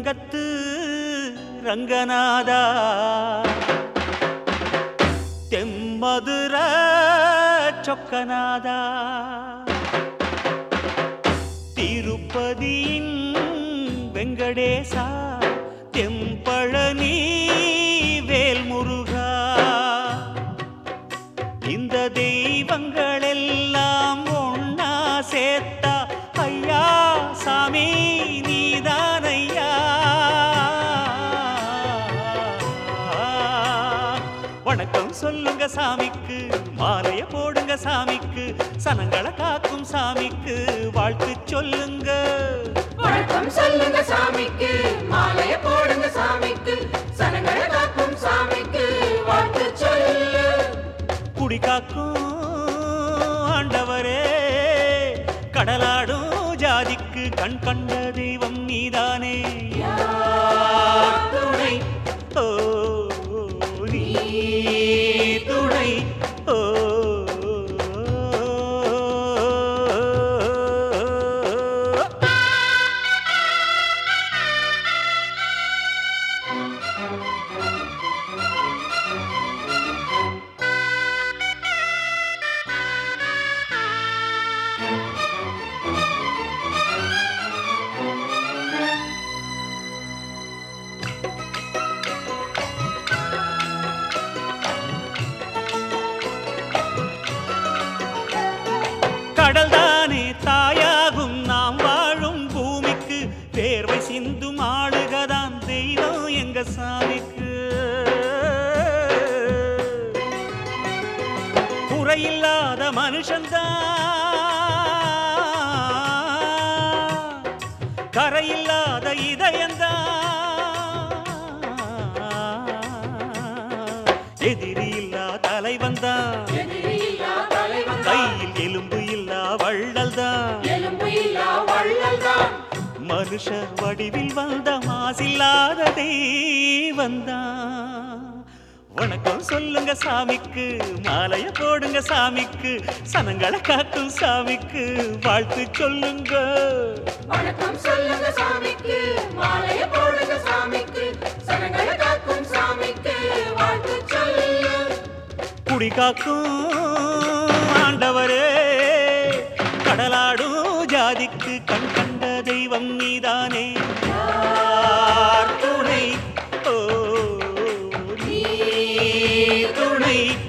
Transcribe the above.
ஸ்ரீரங்கத்து ரங்கநாதா தெம்மதுர சொக்கநாதா திருப்பதியின் வெங்கடேசா தெம்பழனி வேல்முருகா இந்த தெய்வங்கள் எல்லாம் ஒன்னா சேர்த்தா ஐயா சாமி நீதான் ஐயா வணக்கம் சொல்லுங்க சாமிக்கு மாலைய போடுங்க சாமிக்கு சனங்களை காக்கும் சாமிக்கு வாழ்த்து சொல்லுங்க வணக்கம் சொல்லுங்க சாமிக்கு மாலைய போடுங்க சாமிக்கு சனங்களை காக்கும் சாமிக்கு வாழ்த்து சொல்லு குடி காக்கும் ஆண்டவரே கடலாடும் ஜாதிக்கு கண் கண்ட தெய்வம் நீதானே யார் துணை ஓ நீ துணை ஓ கடல் தானே தாயாகும் நாம் வாழும் பூமிக்கு தேர்வை சிந்தும் ஆளுகதான் தெய்வம் எங்க சாமிக்கு குறையில்லாத மனுஷன்தான் கரையில்லாத இதயந்தான் எதிரி இல்லா தலைவன் தான் எதிரியில்லா தலைவன் தான் கையில் எலும்பு இல்லா வள்ளல் தான் எலும்பு இல்லா வள்ளல் தான் மனுஷ வடிவில் வந்த மாசில்லாத தெய்வந்தான் வணக்கம் சொல்லுங்க சாமிக்கு மாலைய போடுங்க சாமிக்கு சனங்களை காக்கும் சாமிக்கு வாழ்த்து சொல்லுங்க வணக்கம் சொல்லுங்க சாமிக்கு மாலைய போடுங்க சாமிக்கு சனங்களை காக்கும் சாமிக்கு வாழ்த்து சொல்லு குடி காக்கும் ஆண்டவரே கடலாடும் ஜாதிக்கு கண் கண்ட தெய்வம் நீதானே யார் துணை ஓ நீ துணை